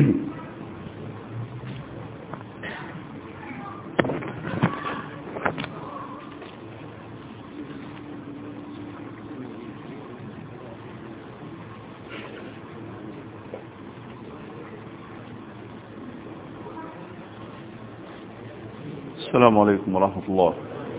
السلام عليكم ورحمة الله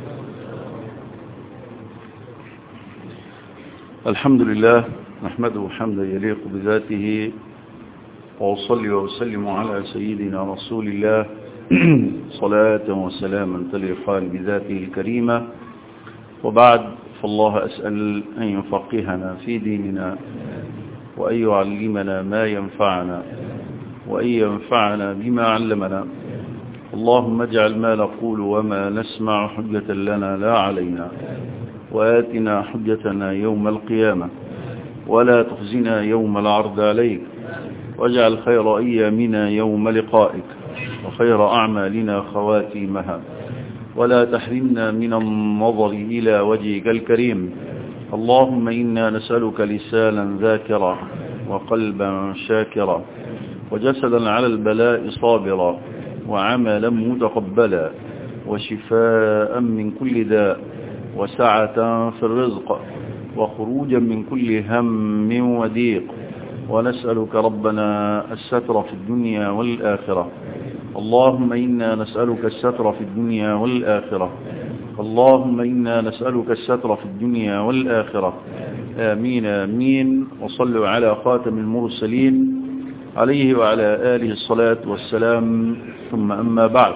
الحمد لله نحمده حمدا يليق بذاته وأصلي وأسلم على سيدنا رسول الله صلاة وسلاما تليقان بذاته الكريمة وبعد فالله أسأل أن يفقهنا في ديننا وأن يعلمنا ما ينفعنا وأن ينفعنا بما علمنا اللهم اجعل ما نقول وما نسمع حجة لنا لا علينا وآتنا حجتنا يوم القيامة ولا تخزنا يوم العرض عليك واجعل خير أيامنا يوم لقائك وخير أعمالنا خواتيمها ولا تحرمنا من النظر إلى وجهك الكريم اللهم إنا نسألك لسانا ذاكرا وقلبا شاكرا وجسدا على البلاء صابرا وعملا متقبلا وشفاء من كل داء وسعة في الرزق وخروجا من كل هم وضيق ونسألك ربنا الستر في الدنيا والآخرة اللهم إنا نسألك الستر في الدنيا والآخرة اللهم إنا نسألك الستر في الدنيا والآخرة آمين آمين وصلوا على خاتم المرسلين عليه وعلى آله الصلاة والسلام ثم أما بعد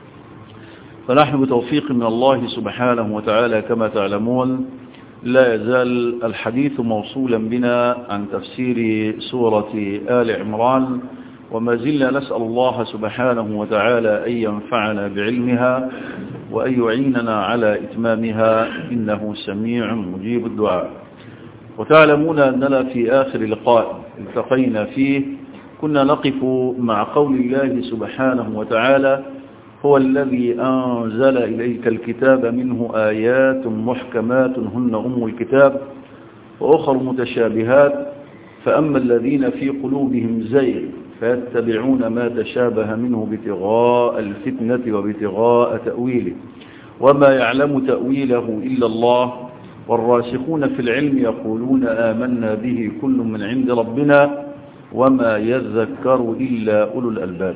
فنحن بتوفيق من الله سبحانه وتعالى كما تعلمون لا يزال الحديث موصولا بنا عن تفسير سورة آل عمران وما زلنا نسأل الله سبحانه وتعالى أن ينفعنا بعلمها وأن يعيننا على إتمامها إنه سميع مجيب الدعاء وتعلمون أننا في آخر لقاء التقينا فيه كنا نقف مع قول الله سبحانه وتعالى هو الذي أنزل إليك الكتاب منه آيات محكمات هن أم الكتاب وأخر متشابهات فأما الذين في قلوبهم زيغ فيتبعون ما تشابه منه ابتغاء الفتنة وابتغاء تأويله وما يعلم تأويله إلا الله والراسخون في العلم يقولون آمنا به كل من عند ربنا وما يذكر إلا أولو الألباب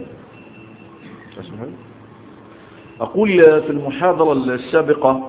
أقول في المحاضرة السابقة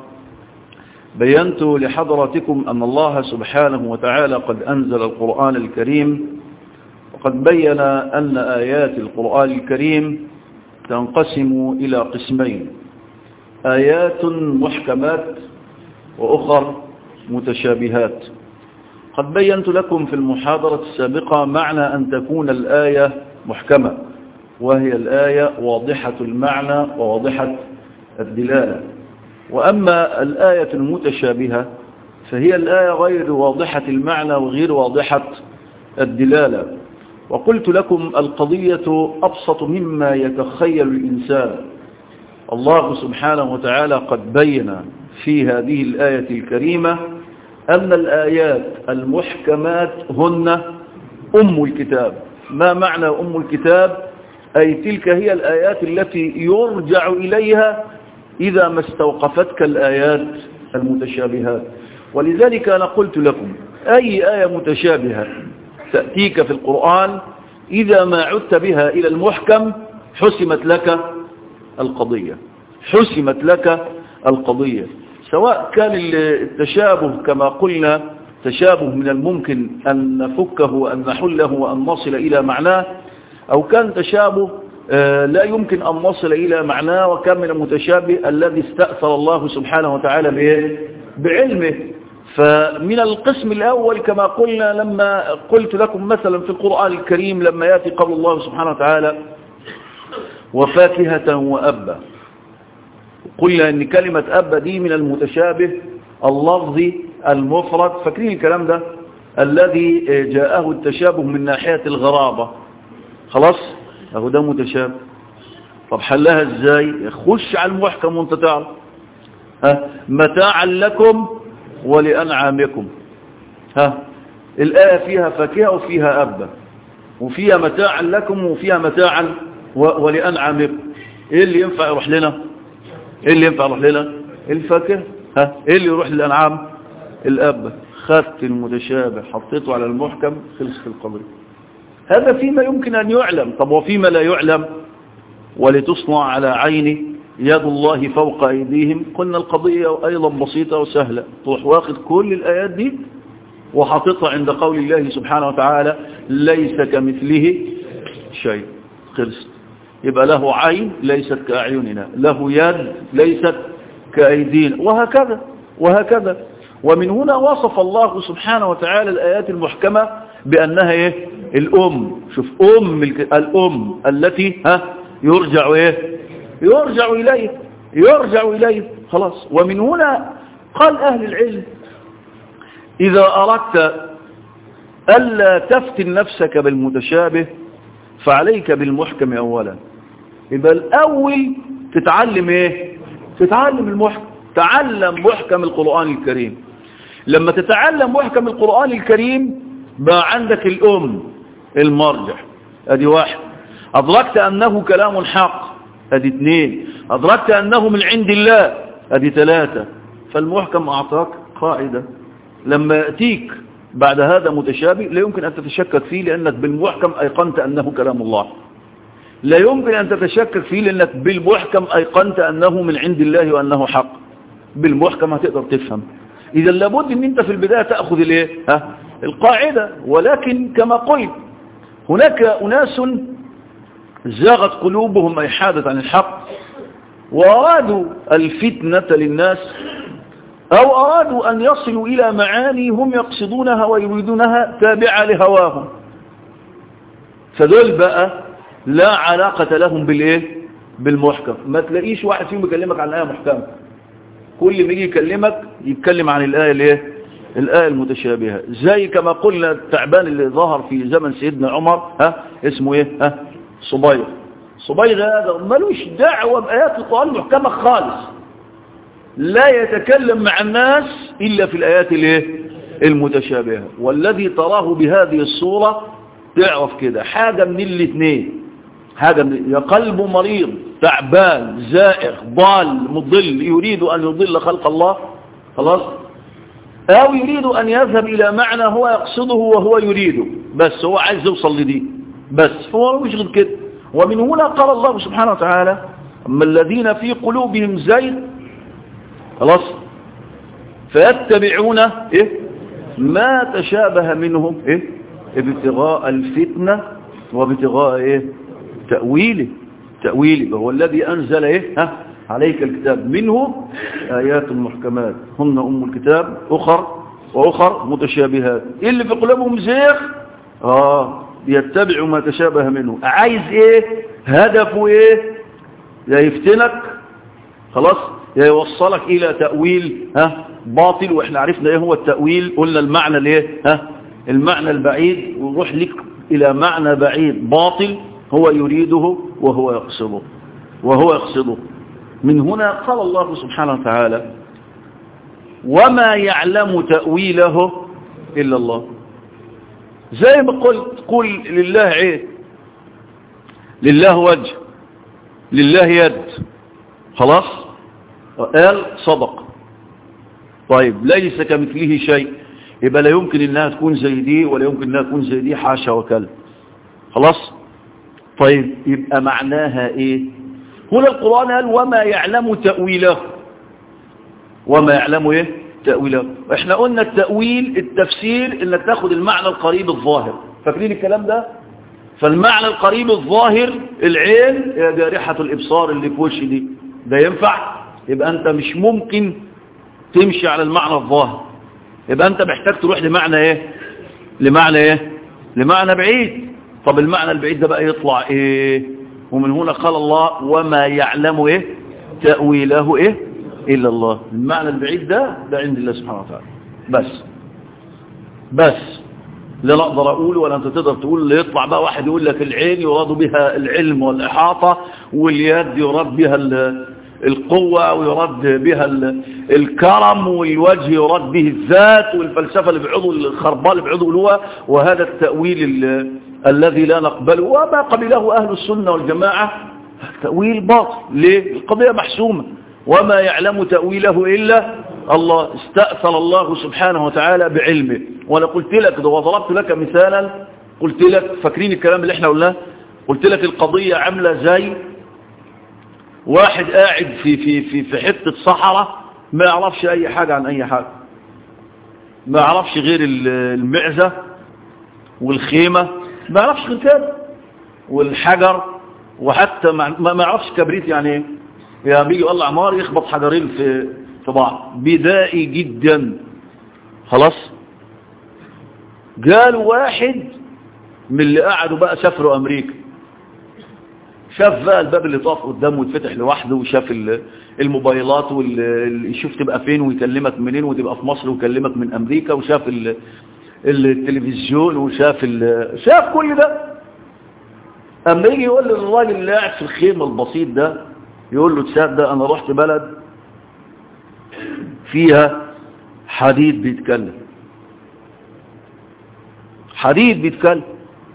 بينت لحضراتكم أن الله سبحانه وتعالى قد أنزل القرآن الكريم وقد بين أن آيات القرآن الكريم تنقسم إلى قسمين آيات محكمات وأخر متشابهات قد بينت لكم في المحاضرة السابقة معنى أن تكون الآية محكمة وهي الآية واضحة المعنى وواضحة الدلالة وأما الآية المتشابهة فهي الآية غير واضحة المعنى وغير واضحة الدلالة وقلت لكم القضية أبسط مما يتخيل الإنسان الله سبحانه وتعالى قد بين في هذه الآية الكريمة أن الآيات المحكمات هن أم الكتاب ما معنى أم الكتاب أي تلك هي الآيات التي يرجع إليها إذا ما استوقفتك الآيات المتشابهات ولذلك أنا قلت لكم أي آية متشابهة تأتيك في القرآن إذا ما عدت بها إلى المحكم حسمت لك القضية حسمت لك القضية سواء كان التشابه كما قلنا تشابه من الممكن أن نفكه وأن نحله وأن نصل إلى معناه أو كان تشابه لا يمكن أن نصل إلى معناه وكان من المتشابه الذي استأثر الله سبحانه وتعالى بعلمه فمن القسم الأول كما قلنا لما قلت لكم مثلا في القرآن الكريم لما يأتي قول الله سبحانه وتعالى وفاكهة وأبا قلنا أن كلمة أبا دي من المتشابه اللفظي المفرد فاكرين الكلام ده الذي جاءه التشابه من ناحية الغرابة خلاص اهو ده متشابه طب حلها ازاي خش على المحكم وانت تعرف ها متاعا لكم ولأنعامكم ها الآية فيها فاكهة وفيها أبا وفيها متاعا لكم وفيها متاعا ولأنعامكم ايه اللي ينفع يروح لنا ايه اللي ينفع يروح لنا الفاكهه ها ايه اللي يروح للانعام الاب خدت المتشابه حطيته على المحكم خلص القضيه هذا فيما يمكن ان يعلم طب وفيما لا يعلم ولتصنع على عين يد الله فوق ايديهم قلنا القضيه ايضا بسيطه وسهله تروح واخد كل الايات دي وحاططها عند قول الله سبحانه وتعالى ليس كمثله شيء خلص يبقى له عين ليست كأعيننا له يد ليست كأيدينا وهكذا وهكذا ومن هنا وصف الله سبحانه وتعالى الآيات المحكمة بأنها إيه؟ الأم شوف أم الأم التي ها يرجع إيه؟ يرجع إليه يرجع إليه خلاص ومن هنا قال أهل العلم إذا أردت ألا تفتن نفسك بالمتشابه فعليك بالمحكم أولا يبقى الأول تتعلم إيه تتعلم المحكم تعلم محكم القرآن الكريم لما تتعلم محكم القرآن الكريم بقى عندك الأم المرجع ادي واحد أدركت أنه كلام حق ادي اثنين أدركت أنه من عند الله ادي ثلاثة فالمحكم أعطاك قاعدة لما يأتيك بعد هذا متشابه لا يمكن أن تتشكك فيه لأنك بالمحكم أيقنت أنه كلام الله لا يمكن أن تتشكك فيه لأنك بالمحكم أيقنت أنه من عند الله وأنه حق بالمحكم هتقدر تفهم إذا لابد أن أنت في البداية تأخذ الايه ها القاعدة ولكن كما قلت هناك أناس زاغت قلوبهم أي حادت عن الحق وأرادوا الفتنة للناس أو أرادوا أن يصلوا إلى معاني هم يقصدونها ويريدونها تابعة لهواهم فدول بقى لا علاقة لهم بالإيه بالمحكم ما تلاقيش واحد فيهم يكلمك عن آية محكمة كل ما يجي يكلمك يتكلم عن الآية الايه الآية المتشابهة زي كما قلنا التعبان اللي ظهر في زمن سيدنا عمر ها اسمه ايه ها صبيغ صبيغ هذا ملوش دعوة بآيات القرآن المحكمة خالص لا يتكلم مع الناس إلا في الآيات الايه المتشابهة والذي تراه بهذه الصورة تعرف كده حاجة من الاثنين حاجة من يا قلبه مريض تعبان زائغ ضال مضل يريد أن يضل خلق الله خلاص أو يريد أن يذهب إلى معنى هو يقصده وهو يريده بس هو عايز يوصل لدي بس هو مش غير كده ومن هنا قال الله سبحانه وتعالى أما الذين في قلوبهم زيد خلاص فيتبعون إيه ما تشابه منهم إيه ابتغاء الفتنة وابتغاء إيه تأويله تأويله وهو الذي أنزل إيه ها عليك الكتاب منه آيات محكمات هن أم الكتاب أخر وأخر متشابهات اللي في قلوبهم زيغ آه يتبعوا ما تشابه منه عايز إيه هدفه إيه يا يفتنك خلاص يا يوصلك إلى تأويل ها باطل وإحنا عرفنا إيه هو التأويل قلنا المعنى الإيه ها المعنى البعيد ويروح لك إلى معنى بعيد باطل هو يريده وهو يقصده وهو يقصده من هنا قال الله سبحانه وتعالى وما يعلم تأويله إلا الله زي ما قلت قل لله عين لله وجه لله يد خلاص قال صدق طيب ليس كمثله شيء يبقى لا يمكن انها تكون زي دي ولا يمكن انها تكون زي دي حاشا وكلا خلاص طيب يبقى معناها ايه هنا القرآن قال وما يعلم تأويله وما يعلم ايه تأويله احنا قلنا التأويل التفسير انك تاخد المعنى القريب الظاهر فاكرين الكلام ده فالمعنى القريب الظاهر العين يا جارحة الابصار اللي في وش دي ده ينفع يبقى انت مش ممكن تمشي على المعنى الظاهر يبقى انت محتاج تروح لمعنى ايه لمعنى ايه لمعنى بعيد طب المعنى البعيد ده بقى يطلع ايه ومن هنا قال الله وما يعلم ايه تأويله ايه الا الله المعنى البعيد ده ده عند الله سبحانه وتعالى بس بس لا اقدر اقوله ولا انت تقدر تقول اللي يطلع بقى واحد يقول لك العين يراد بها العلم والاحاطه واليد يراد بها القوة ويراد بها الكرم والوجه يراد به الذات والفلسفة اللي بعضو الخرباء اللي بعضو الهوى وهذا التأويل الذي لا نقبله وما قبله أهل السنة والجماعة تأويل باطل ليه القضية محسومة وما يعلم تأويله إلا الله استأثر الله سبحانه وتعالى بعلمه وانا قلت لك ده وضربت لك مثالا قلت لك فاكرين الكلام اللي احنا قلناه قلت لك القضية عاملة زي واحد قاعد في في في في حتة صحراء ما يعرفش اي حاجة عن اي حاجة ما يعرفش غير المعزة والخيمة ما يعرفش غير كده والحجر وحتى ما ما يعرفش كبريت يعني ايه يعني بيجي يولع نار يخبط حجرين في في بعض بدائي جدا خلاص قال واحد من اللي قعدوا بقى سافروا امريكا شاف بقى الباب اللي طاف قدامه ويتفتح لوحده وشاف الموبايلات ويشوف تبقى فين ويكلمك منين وتبقى في مصر ويكلمك من امريكا وشاف التلفزيون وشاف شاف كل ده اما يجي يقول للراجل اللي قاعد في الخيمه البسيط ده يقول له تصدق انا رحت بلد فيها حديد بيتكلم حديد بيتكلم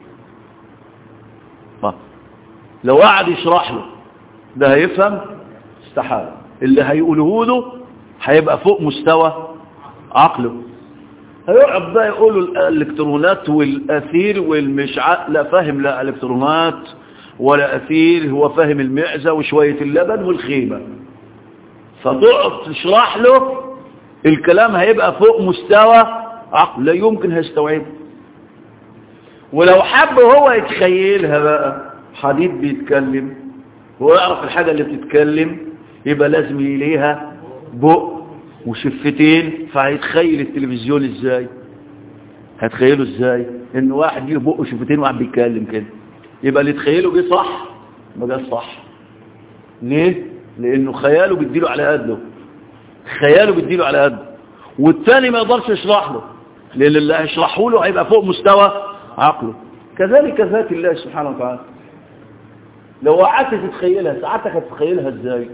لو قعد يشرح له ده هيفهم استحال اللي هيقوله له هيبقى فوق مستوى عقله هيقعد بقى يقول له الالكترونات والاثير والمش لا فاهم لا الكترونات ولا اثير هو فاهم المعزه وشويه اللبن والخيمه فتقعد تشرح له الكلام هيبقى فوق مستوى عقل لا يمكن هيستوعبه ولو حب هو يتخيلها بقى حديد بيتكلم هو يعرف الحاجة اللي بتتكلم يبقى لازم يليها بق وشفتين فهيتخيل التلفزيون ازاي هتخيله ازاي ان واحد له بق وشفتين واحد بيتكلم كده يبقى اللي تخيله جه صح ما جاش صح ليه لانه خياله بيديله على قده خياله بيديله على قده والتاني ما يقدرش يشرح له لان اللي هيشرحه له هيبقى فوق مستوى عقله كذلك ذات الله سبحانه وتعالى لو قعدت تتخيلها ساعتك هتتخيلها ازاي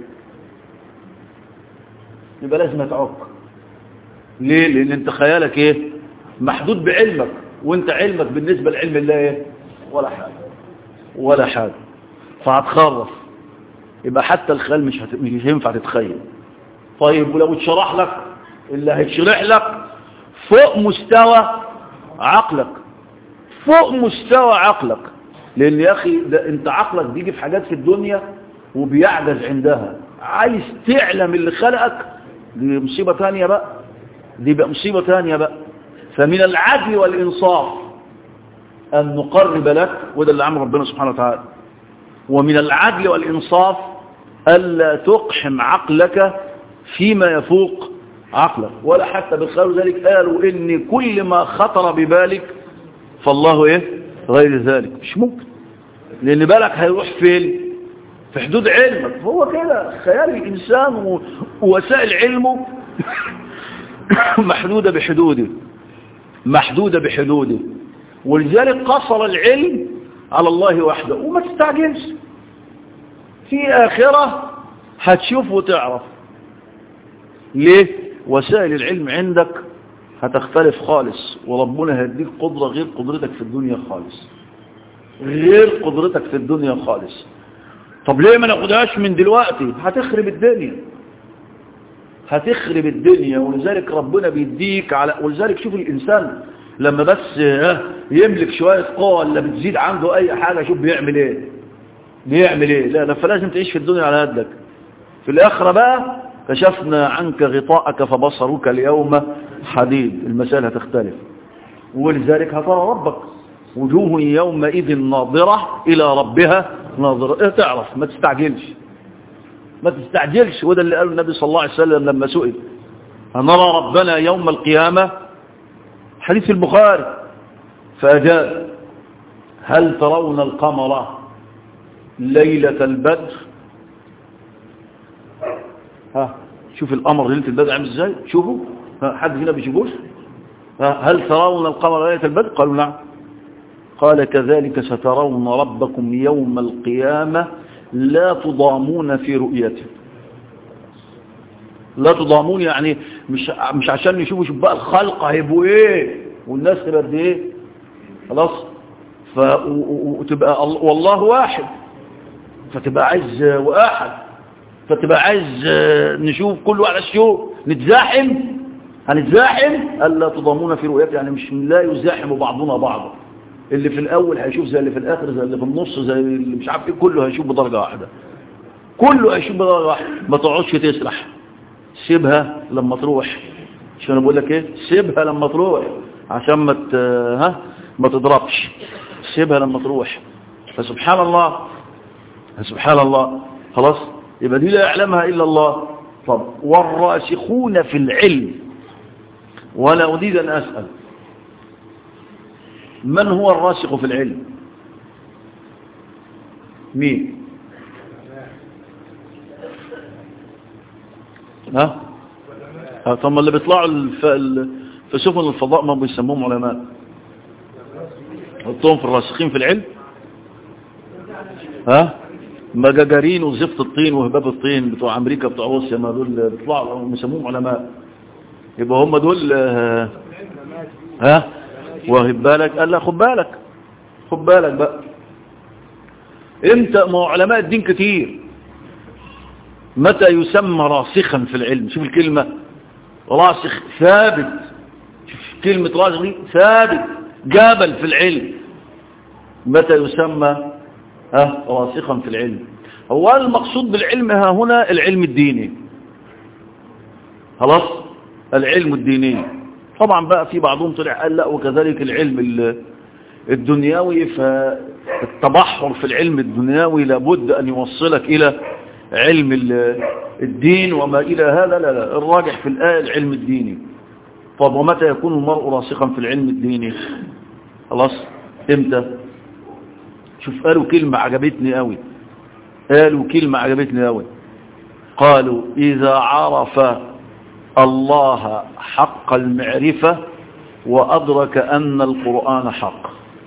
يبقى لازم تعك ليه لان انت خيالك ايه محدود بعلمك وانت علمك بالنسبة لعلم الله ايه ولا حاجة ولا حاجة فهتخرف يبقى حتى الخيال مش, هت... مش هينفع تتخيل طيب ولو اتشرح لك اللي هيتشرح لك فوق مستوى عقلك فوق مستوى عقلك لان يا اخي ده انت عقلك بيجي في حاجات في الدنيا وبيعجز عندها عايز تعلم اللي خلقك دي مصيبة تانية بقى دي بقى مصيبة تانية بقى فمن العدل والإنصاف أن نقرب لك وده اللي عمل ربنا سبحانه وتعالى ومن العدل والإنصاف ألا تقحم عقلك فيما يفوق عقلك ولا حتى بالخير ذلك قالوا إن كل ما خطر ببالك فالله إيه غير ذلك مش ممكن لأن بالك هيروح فين في حدود علمك هو كده خيال الإنسان ووسائل علمه محدودة بحدوده محدودة بحدوده ولذلك قصر العلم على الله وحده وما تستعجلش في آخرة هتشوف وتعرف ليه وسائل العلم عندك هتختلف خالص وربنا هيديك قدرة غير قدرتك في الدنيا خالص غير قدرتك في الدنيا خالص طب ليه ما ناخدهاش من دلوقتي هتخرب الدنيا هتخرب الدنيا ولذلك ربنا بيديك على ولذلك شوف الإنسان لما بس يملك شوية قوة ولا بتزيد عنده أي حاجة شوف بيعمل ايه بيعمل ايه لا لا فلازم تعيش في الدنيا على قدك في الآخرة بقى كشفنا عنك غطاءك فبصرك اليوم حديد المسائل هتختلف ولذلك هترى ربك وجوه يومئذ ناظرة إلى ربها ناظرة تعرف ما تستعجلش ما تستعجلش وده اللي قاله النبي صلى الله عليه وسلم لما سئل هنرى ربنا يوم القيامة حديث البخاري فأجاب هل ترون القمر ليلة البدر ها شوف القمر ليلة البدر عامل ازاي شوفوا حد هنا بيشوفوش هل ترون القمر ليلة البدر قالوا نعم قال كذلك سترون ربكم يوم القيامة لا تضامون في رؤيته لا تضامون يعني مش مش عشان نشوفوا شوف بقى الخلق هيبقوا ايه والناس تبقى قد ايه خلاص ف... وتبقى والله واحد فتبقى عايز واحد فتبقى عايز نشوف كل واحد الشيوخ نتزاحم هنتزاحم ألا تضامون في رؤيته يعني مش لا يزاحم بعضنا بعضا اللي في الأول هيشوف زي اللي في الآخر زي اللي في النص زي اللي مش عارف ايه كله هيشوف بدرجة واحدة كله هيشوف بدرجة واحدة ما تقعدش تسرح سيبها لما تروح مش انا بقول لك ايه سيبها لما تروح عشان ما ها ما تضربش سيبها لما تروح فسبحان الله سبحان الله خلاص يبقى دي لا يعلمها إلا الله طب والراسخون في العلم ولا أريد أن أسأل من هو الراسخ في العلم مين ها ها طب اللي بيطلعوا الف... في سفن الفضاء ما بيسموهم علماء حطهم في الراسخين في العلم ها مجاجرين وزفت الطين وهباب الطين بتوع امريكا بتوع روسيا ما دول بيطلعوا بيسموهم علماء يبقى هم دول ها واخد بالك قال لا خد بالك خد بالك بقى انت ما علماء الدين كتير متى يسمى راسخا في العلم شوف الكلمة راسخ ثابت شوف كلمة راسخ دي ثابت جبل في العلم متى يسمى ها راسخا في العلم هو المقصود بالعلم ها هنا العلم الديني خلاص العلم الديني طبعا بقى في بعضهم طلع قال لا وكذلك العلم الدنيوي فالتبحر في العلم الدنيوي لابد أن يوصلك إلى علم الدين وما إلى هذا لا لا الراجح في الآية العلم الديني طب ومتى يكون المرء راسخا في العلم الديني خلاص امتى شوف قالوا كلمة عجبتني قوي قالوا كلمة عجبتني قوي قالوا إذا عرف الله حق المعرفة وأدرك أن القرآن حق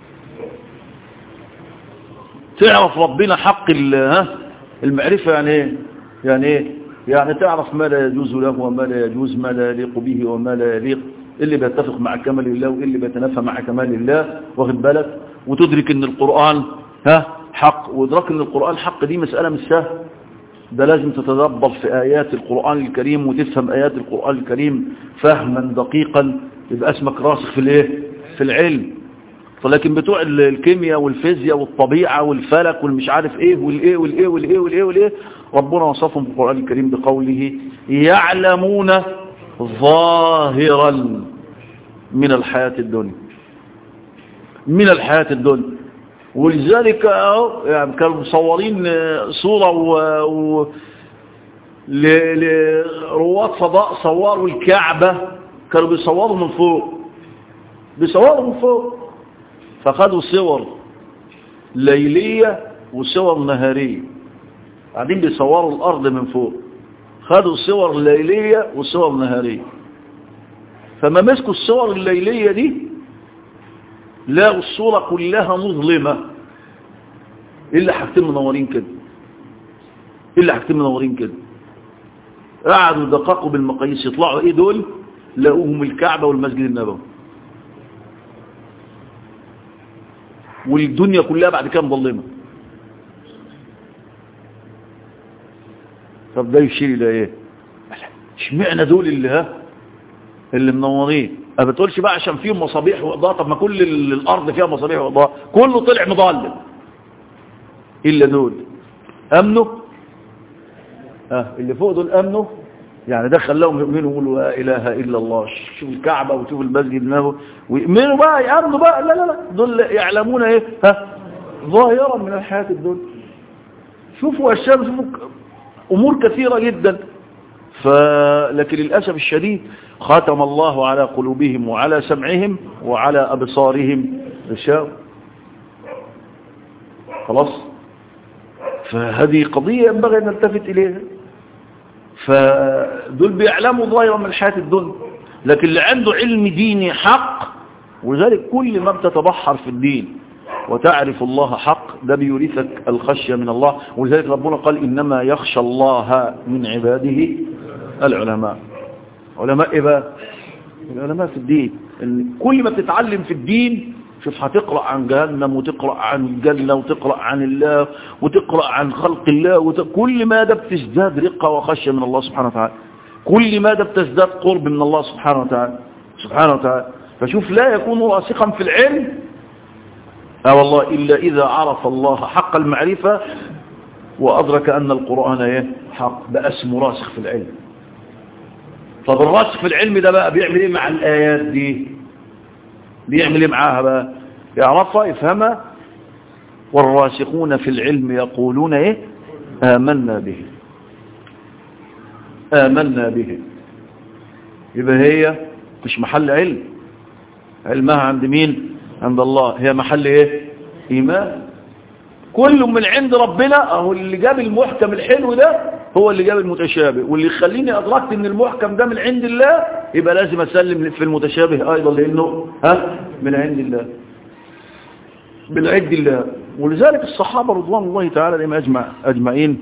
تعرف ربنا حق المعرفة يعني ايه يعني ايه يعني تعرف ما لا يجوز له وما لا يجوز ما لا يليق به وما لا يليق اللي بيتفق مع كمال الله واللي بيتنافى مع كمال الله واخد بالك وتدرك ان القرآن ها حق وادراك ان القرآن حق دي مسألة مش سهله ده لازم تتدبر في آيات القرآن الكريم وتفهم آيات القرآن الكريم فهما دقيقا يبقى اسمك راسخ في الايه في العلم لكن بتوع الكيمياء والفيزياء والطبيعة والفلك والمش عارف ايه والايه والايه والايه والايه والايه ربنا وصفهم في القرآن الكريم بقوله يعلمون ظاهرا من الحياة الدنيا من الحياة الدنيا ولذلك يعني كانوا مصورين صورة و... و... لرواد فضاء صوروا الكعبة كانوا بيصوروا من فوق بيصوروا من فوق فخدوا صور ليلية وصور نهارية قاعدين بيصوروا الأرض من فوق خدوا صور ليلية وصور نهارية فما مسكوا الصور الليلية دي لقوا الصورة كلها مظلمة إلا حاجتين منورين كده إلا حاجتين منورين كده قعدوا دققوا بالمقاييس يطلعوا إيه دول لقوهم الكعبة والمسجد النبوي والدنيا كلها بعد كده مظلمة طب ده يشير إلى إيه اشمعنى دول اللي ها اللي منورين ما بتقولش بقى عشان فيهم مصابيح وإضاءة طب ما كل الأرض فيها مصابيح وإضاءة كله طلع مظلم إلا دول أمنوا آه اللي فوق دول أمنوا يعني ده خلاهم يؤمنوا يقولوا لا إله إلا الله شوف الكعبة وشوف المسجد النبوي ويؤمنوا بقى يأمنوا بقى لا لا لا دول يعلمون إيه ها ظاهرا من الحياة الدنيا شوفوا أشياء شوفوا أمور كثيرة جدا ف... لكن للأسف الشديد ختم الله على قلوبهم وعلى سمعهم وعلى أبصارهم غشاوة خلاص فهذه قضية ينبغي أن نلتفت إليها فدول بيعلموا ظاهرا من الحياة الدنيا لكن اللي عنده علم ديني حق ولذلك كل ما بتتبحر في الدين وتعرف الله حق ده بيورثك الخشية من الله ولذلك ربنا قال إنما يخشى الله من عباده العلماء علماء إيه بقى العلماء في الدين إن كل ما بتتعلم في الدين شوف هتقرأ عن جهنم وتقرأ عن الجنة وتقرأ عن الله وتقرأ عن خلق الله وت... كل ما ده بتزداد رقة وخشية من الله سبحانه وتعالى كل ما ده بتزداد قرب من الله سبحانه وتعالى سبحانه وتعالى فشوف لا يكون راسخا في العلم اه والله إلا إذا عرف الله حق المعرفة وأدرك أن القرآن ايه حق بقى اسمه راسخ في العلم طب الراسخ في العلم ده بقى بيعمل ايه مع الآيات دي بيعمل ايه معاها بقى يعرفها يفهمها والراسخون في العلم يقولون ايه آمنا به آمنا به يبقى هي مش محل علم علمها عند مين عند الله هي محل ايه ايمان كل من عند ربنا اهو اللي جاب المحكم الحلو ده هو اللي جاب المتشابه واللي يخليني ادركت ان المحكم ده من عند الله يبقى لازم اسلم في المتشابه ايضا لانه ها من عند الله من عند الله ولذلك الصحابه رضوان الله تعالى عليهم اجمع اجمعين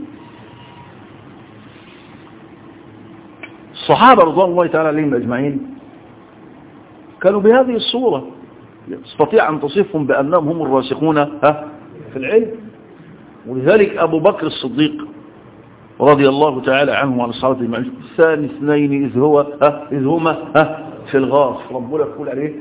الصحابه رضوان الله تعالى عليهم اجمعين كانوا بهذه الصوره تستطيع ان تصفهم بانهم هم الراسخون ها في العلم ولذلك أبو بكر الصديق رضي الله تعالى عنه وعن الصحابة المعجوز ثاني اثنين إذ هو ها إذ هما ها في الغار ربنا يقول عليه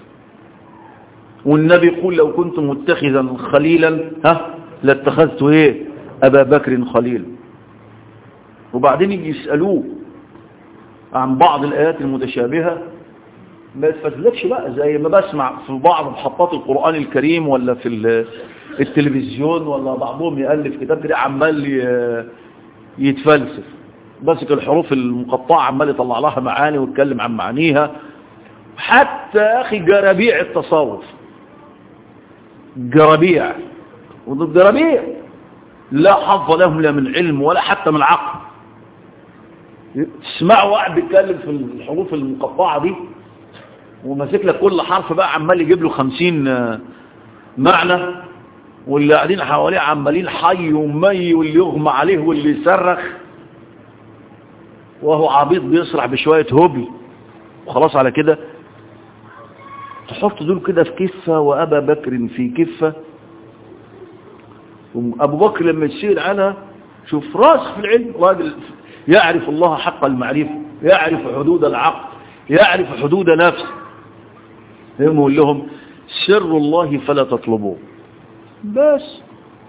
والنبي يقول لو كنت متخذا خليلا ها لاتخذت ايه أبا بكر خليلا وبعدين يجي يسألوه عن بعض الآيات المتشابهة ما يتفتلكش بقى زي ما بسمع في بعض محطات القرآن الكريم ولا في التلفزيون ولا بعضهم يألف كتاب كده عمال يتفلسف ماسك الحروف المقطعة عمال يطلع لها معاني ويتكلم عن معانيها حتى يا أخي جرابيع التصوف جرابيع والجرابيع لا حظ لهم لا من علم ولا حتى من عقل تسمعوا واحد بيتكلم في الحروف المقطعة دي وماسك لك كل حرف بقى عمال يجيب له خمسين معنى واللي قاعدين حواليه عمالين حي ومي واللي يغمى عليه واللي يصرخ وهو عبيط بيسرح بشوية هبل وخلاص على كده تحط دول كده في كفة وأبا بكر في كفة أبو بكر لما يسير عنها شوف راسخ في العلم راجل يعرف الله حق المعرفة يعرف حدود العقل يعرف حدود نفسه يقول لهم سر الله فلا تطلبوه بس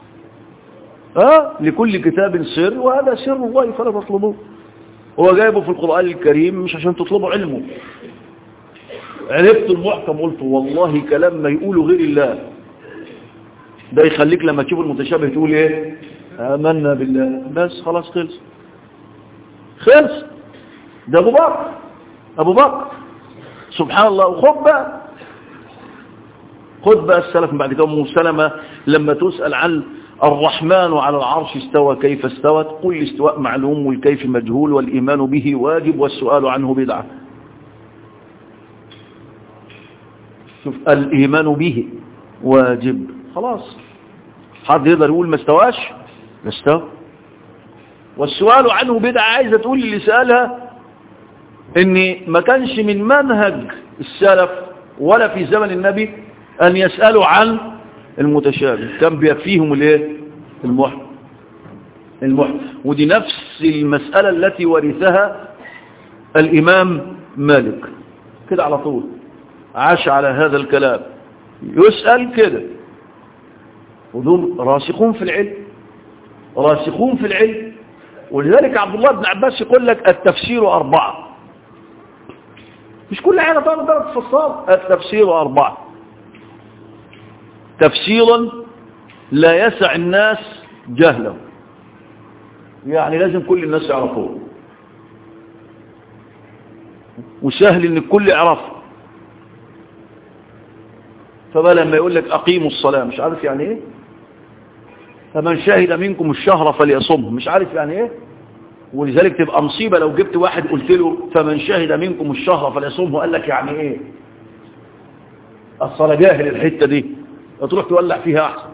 ها لكل كتاب سر وهذا سر الله فلا تطلبوه هو جايبه في القرآن الكريم مش عشان تطلبوا علمه عرفت المحكم قلت والله كلام ما يقوله غير الله ده يخليك لما تشوف المتشابه تقول ايه آمنا بالله بس خلاص خلص خلص ده ابو بكر ابو بكر سبحان الله وخد بقى خد بقى السلف بعد كده ام سلمة لما تسأل عن الرحمن على العرش استوى كيف استوت قل الاستواء معلوم والكيف مجهول والإيمان به واجب والسؤال عنه بدعة شوف الإيمان به واجب خلاص حد يقدر يقول ما استواش ما استوى والسؤال عنه بدعة عايزة تقول اللي سألها ان ما كانش من منهج السلف ولا في زمن النبي أن يسألوا عن المتشابه كان بيكفيهم الايه المحن المحن ودي نفس المسألة التي ورثها الإمام مالك كده على طول عاش على هذا الكلام يسأل كده ودول راسخون في العلم راسخون في العلم ولذلك عبد الله بن عباس يقول لك التفسير أربعة مش كل حاجة طبعا درجة فصال التفسير أربعة تفسيرا لا يسع الناس جهله يعني لازم كل الناس يعرفوه وسهل ان الكل يعرفه فبقى لما يقول لك اقيموا الصلاة مش عارف يعني ايه فمن شهد منكم الشهر فليصمه مش عارف يعني ايه ولذلك تبقى مصيبة لو جبت واحد قلت له فمن شهد منكم الشهر فليصمه قال لك يعني ايه الصلاة جاهل الحتة دي تروح تولع فيها احسن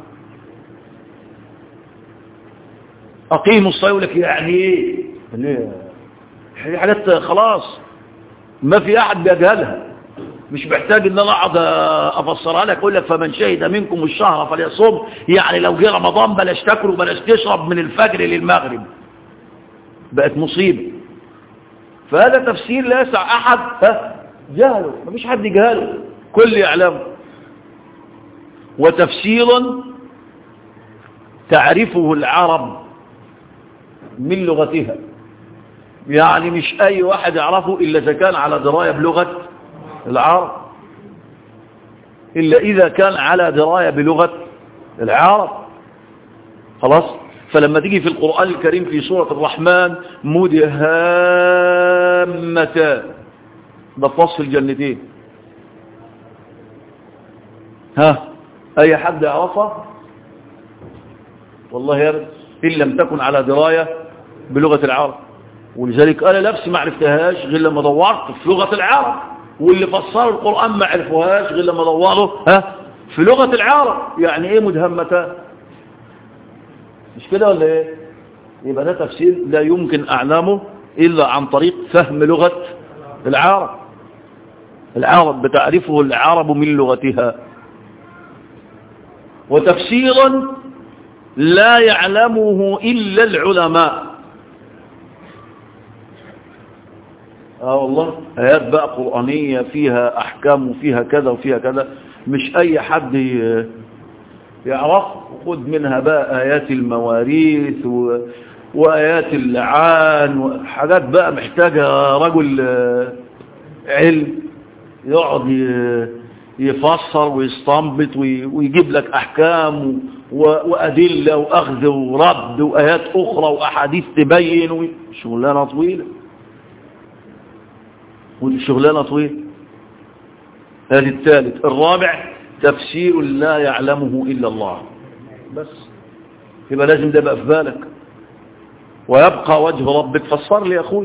اقيموا الصلاة يقول لك يعني ايه ليه حاجات خلاص ما في احد بيجهلها مش محتاج ان انا اقعد افسرها لك اقول لك فمن شهد منكم الشهر فليصوم يعني لو جه رمضان بلاش تاكل وبلاش تشرب من الفجر للمغرب بقت مصيبه فهذا تفسير لا يسع احد ها جهله مفيش حد يجهله كل يعلمه وتفسير تعرفه العرب من لغتها يعني مش اي واحد يعرفه الا اذا كان على درايه بلغه العرب إلا إذا كان على دراية بلغة العرب خلاص فلما تيجي في القرآن الكريم في سورة الرحمن مدهامتان ده في وصف الجنتين ها أي حد يعرفها والله يا رب إن لم تكن على دراية بلغة العرب ولذلك أنا نفسي ما عرفتهاش غير لما دورت في لغة العرب واللي فسروا القرآن ما عرفوهاش غير لما دوروا ها في لغة العرب يعني ايه مدهمتان مش كده ولا ايه يبقى ده تفسير لا يمكن اعلامه الا عن طريق فهم لغة العرب العرب بتعرفه العرب من لغتها وتفسيرا لا يعلمه الا العلماء اه والله آيات بقى قرآنية فيها أحكام وفيها كذا وفيها كذا مش أي حد يعرف خد منها بقى آيات المواريث و... وآيات اللعان وحاجات بقى محتاجة رجل علم يقعد يفسر ويستنبط ويجيب لك أحكام وأدلة وأخذ ورد وآيات أخرى وأحاديث تبين شغلانة طويلة ودي شغلانة طويل هذه الثالث الرابع تفسير لا يعلمه إلا الله بس يبقى لازم ده بقى في بالك ويبقى وجه ربك فسر لي يا أخوي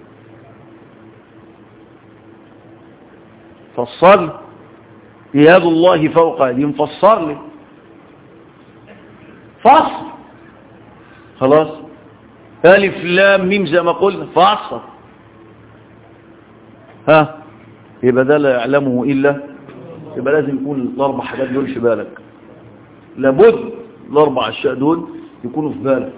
فسر لي يد الله فوق أيديهم فسر لي فصل خلاص ألف لام ميم زي ما قلنا فصل ها يبقى ده لا يعلمه إلا يبقى لازم يكون الأربع حاجات دول في بالك لابد الأربع أشياء دول يكونوا في بالك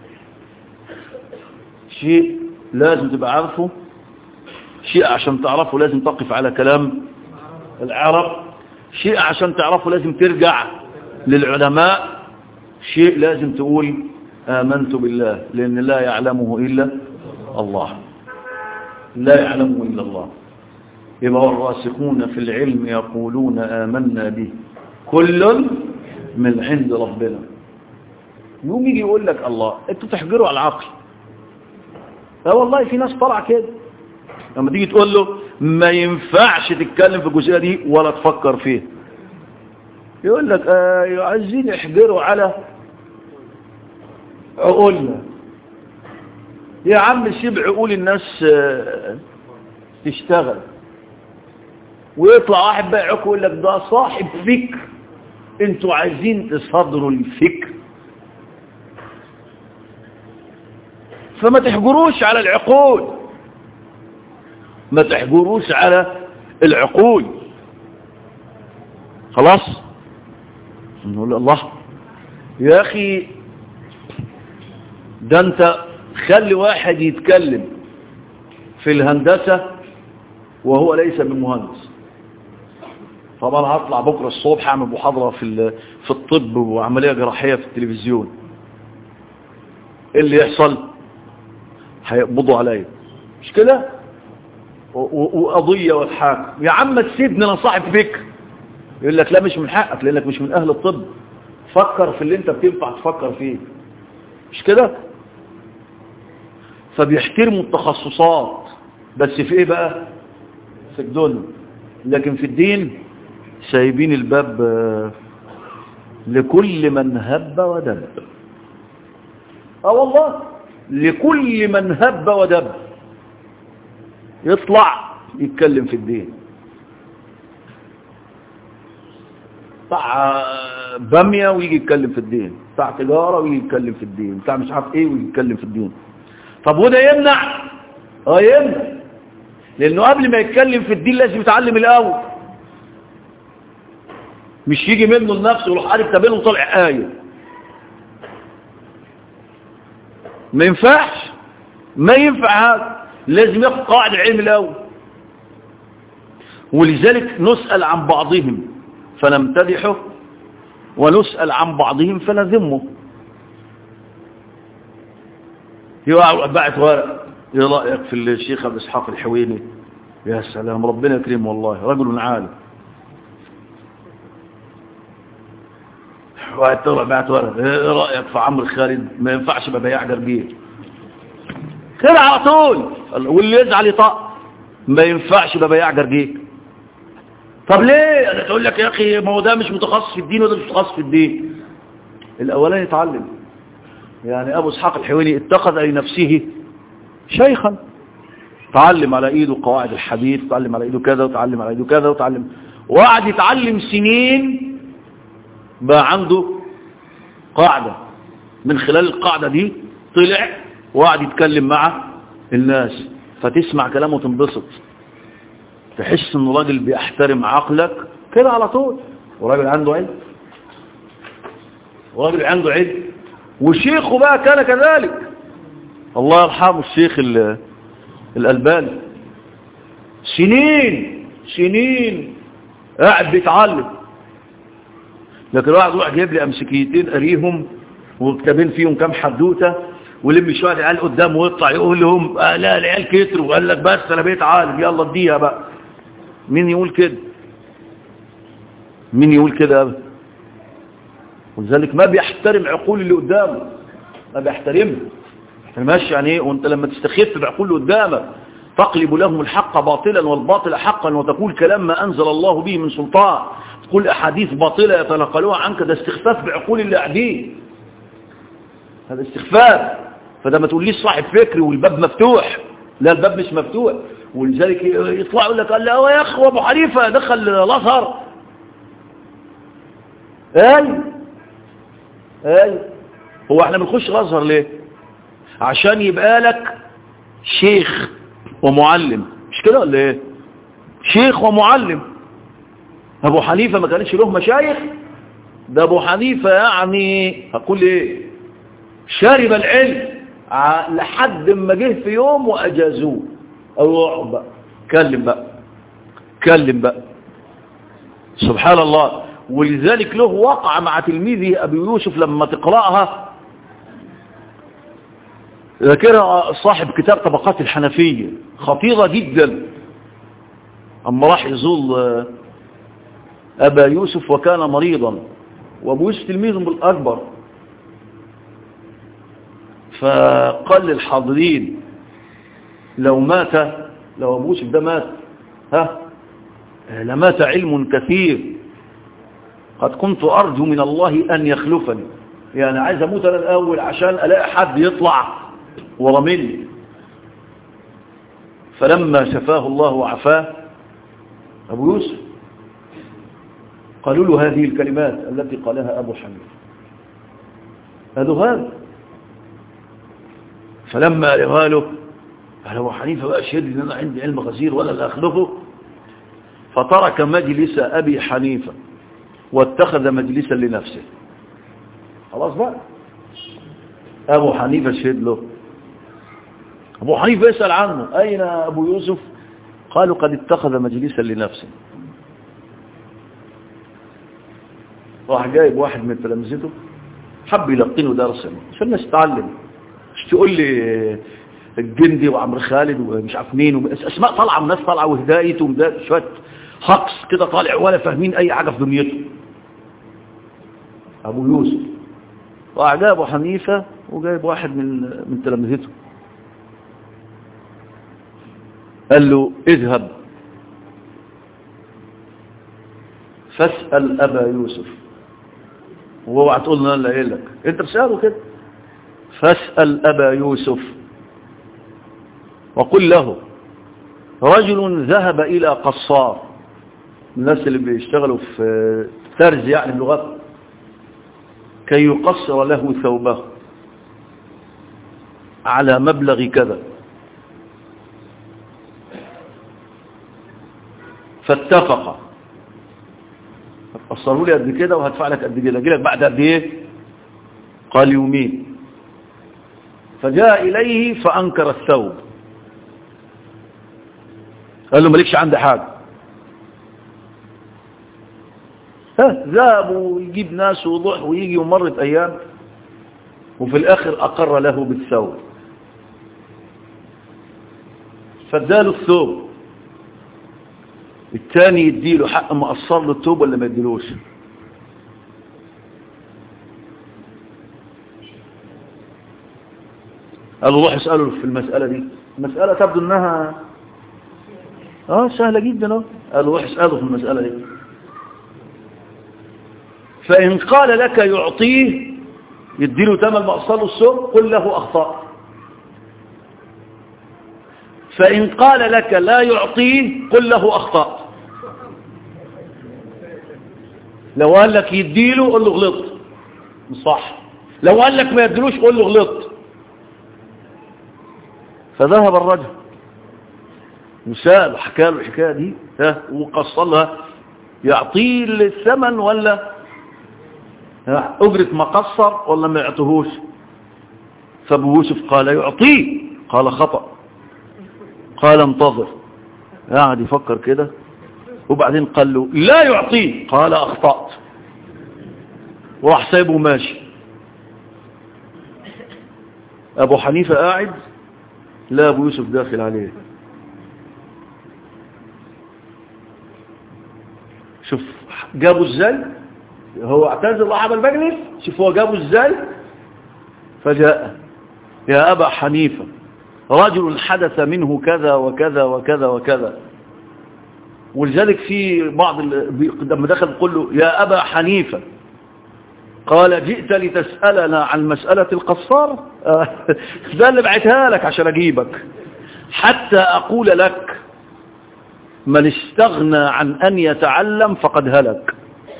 شيء لازم تبقى عارفه شيء عشان تعرفه لازم تقف على كلام العرب شيء عشان تعرفه لازم ترجع للعلماء شيء لازم تقول آمنت بالله لأن لا يعلمه إلا الله لا يعلمه إلا الله يبقى الراسخون في العلم يقولون آمنا به كل من عند ربنا يوم يجي يقول لك الله انتوا تحجروا على العقل اه والله في ناس طلع كده لما تيجي تقول له ما ينفعش تتكلم في الجزئيه دي ولا تفكر فيها يقول لك آه عايزين يحجروا على عقولنا يا عم سيب عقول الناس تشتغل ويطلع واحد بقى يعك يقول لك ده صاحب فكر انتوا عايزين تصدروا الفكر فما تحجروش على العقول ما تحجروش على العقول خلاص نقول الله يا اخي ده انت خلي واحد يتكلم في الهندسة وهو ليس من مهندس طبعا هطلع بكرة الصبح اعمل محاضرة في في الطب وعملية جراحية في التلفزيون ايه اللي يحصل هيقبضوا عليا مش كده وقضية والحاكم يا عم تسيبني انا صاحب فكر يقول لك لا مش من حقك لانك مش من اهل الطب فكر في اللي انت بتنفع تفكر فيه مش كده فبيحترموا التخصصات بس في ايه بقى في الدنيا لكن في الدين سايبين الباب لكل من هب ودب اه والله لكل من هب ودب يطلع يتكلم في الدين بتاع بامية ويجي يتكلم في الدين بتاع تجارة ويجي يتكلم في الدين بتاع مش عارف ايه ويجي يتكلم في الدين طب وده يمنع اه يمنع لانه قبل ما يتكلم في الدين لازم يتعلم الاول مش يجي منه لنفسه ويروح قارب تابينه وطلع آية ما ينفعش ما ينفع هذا لازم ياخد قواعد العلم الأول ولذلك نسأل عن بعضهم فنمتدحه ونسأل عن بعضهم فنذمه يقع بعت ورق ايه رأيك في الشيخ ابو اسحاق الحويني يا سلام ربنا يكرمه والله رجل عالم واحد طلع بعت ورق ايه رأيك في عمرو خالد ما ينفعش يبقى بياع جرجير كده على طول واللي يزعل يطق ما ينفعش يبقى بياع جرجير طب ليه انا تقول لك يا اخي ما هو ده مش متخصص في الدين وده مش متخصص في الدين الاولاني يتعلم يعني ابو اسحاق الحويني اتخذ لنفسه شيخا تعلم على ايده قواعد الحديث تعلم على ايده كذا وتعلم على ايده كذا وتعلم وقعد يتعلم سنين بقى عنده قاعدة من خلال القاعدة دي طلع وقعد يتكلم مع الناس فتسمع كلامه وتنبسط تحس انه راجل بيحترم عقلك كده على طول وراجل عنده علم وراجل عنده علم وشيخه بقى كان كذلك الله يرحمه الشيخ الألباني سنين سنين قاعد بيتعلم لكن واحد يروح جايب لي امسكيتين قريهم وكتابين فيهم كام حدوته ولم شويه العيال قدامه ويطلع يقول لهم آه لا العيال كتروا وقال لك بس انا بقيت عالم يلا اديها بقى مين يقول كده مين يقول كده ابدا ولذلك ما بيحترم عقول اللي قدامه ما بيحترمها ماشي يعني ايه وانت لما تستخف بعقول اللي قدامك تقلب لهم الحق باطلا والباطل حقا وتقول كلام ما انزل الله به من سلطان تقول احاديث باطله يتنقلوها عنك ده استخفاف بعقول اللي قاعدين هذا استخفاف فده ما تقوليش صاحب فكري والباب مفتوح لا الباب مش مفتوح ولذلك يطلع يقول لك قال لا يا اخو ابو حنيفه دخل الازهر اي اي هو احنا بنخش الازهر ليه عشان يبقى لك شيخ ومعلم مش كده ولا ايه شيخ ومعلم ابو حنيفه ما كانش له مشايخ ده ابو حنيفه يعني هقول ايه شارب العلم لحد ما جه في يوم واجازوه او اقعد بقى كلم بقى كلم بقى سبحان الله ولذلك له وقع مع تلميذه ابي يوسف لما تقراها ذاكرها صاحب كتاب طبقات الحنفية خطيرة جدا أما راح يزول أبا يوسف وكان مريضا وأبو يوسف تلميذه بالأكبر فقال للحاضرين لو مات لو أبو يوسف ده مات ها لمات علم كثير قد كنت أرجو من الله أن يخلفني يعني عايز أموت أنا الأول عشان ألاقي حد يطلع ورا مني فلما شفاه الله وعفاه أبو يوسف قالوا له هذه الكلمات التي قالها أبو حنيفة هذا هذا فلما قالها له قال أبو حنيفة بقى شهد أن أنا عندي علم غزير ولا لا أخلفه فترك مجلس أبي حنيفة واتخذ مجلسا لنفسه خلاص بقى أبو حنيفة شهد له أبو حنيفة يسأل عنه أين أبو يوسف قالوا قد اتخذ مجلسا لنفسه راح جايب واحد من تلامذته حب يلقنه درسا عشان الناس تتعلم مش تقول لي الجندي وعمرو خالد ومش عارف مين اسماء طالعه من ناس طالعه وهدايه ومدايه شويه هقص كده طالع ولا فاهمين اي حاجه في دنيته ابو يوسف راح جايب ابو حنيفه وجايب واحد من من تلامذته قال له اذهب فاسأل أبا يوسف وهو هتقول لنا اللي قايل لك انت بسأله كده فاسأل أبا يوسف وقل له رجل ذهب إلى قصار الناس اللي بيشتغلوا في ترز يعني اللغات كي يقصر له ثوبه على مبلغ كذا فاتفق قصره لي قد كده وهدفع لك قد كده اجي لك بعد قد ايه قال يومين فجاء اليه فانكر الثوب قال له مالكش عندي حاجه ها ذهب ويجيب ناس وضح ويجي ومرت ايام وفي الاخر اقر له بالثوب فاداله الثوب الثاني يديله حق مقصر له الثوب ولا ما يديلوش قال له روح اساله في المساله دي المساله تبدو انها اه سهله جدا اهو قال له روح اساله في المساله دي فان قال لك يعطيه يديله ثمن مقصر له الثوب قل له اخطأ فإن قال لك لا يعطيه قل له أخطأت لو قال لك يديله قل له غلط صح لو قال لك ما يديلوش قل له غلط فذهب الرجل وسأل وحكى له الحكاية دي ها وقصر لها يعطيه الثمن ولا ها أجرة ما قصر ولا ما يعطيهوش فابو يوسف قال يعطيه قال خطأ قال انتظر قاعد يفكر كده وبعدين قال له لا يعطيه قال اخطأت وراح سايبه ماشي ابو حنيفة قاعد لا ابو يوسف داخل عليه شوف جابه ازاي هو اعتذر صاحب المجلس شوف هو جابه ازاي فجاء يا ابا حنيفه رجل حدث منه كذا وكذا وكذا وكذا ولذلك في بعض لما دخل قل له يا أبا حنيفة قال جئت لتسألنا عن مسألة القصار ده اللي بعتها لك عشان أجيبك حتى أقول لك من استغنى عن أن يتعلم فقد هلك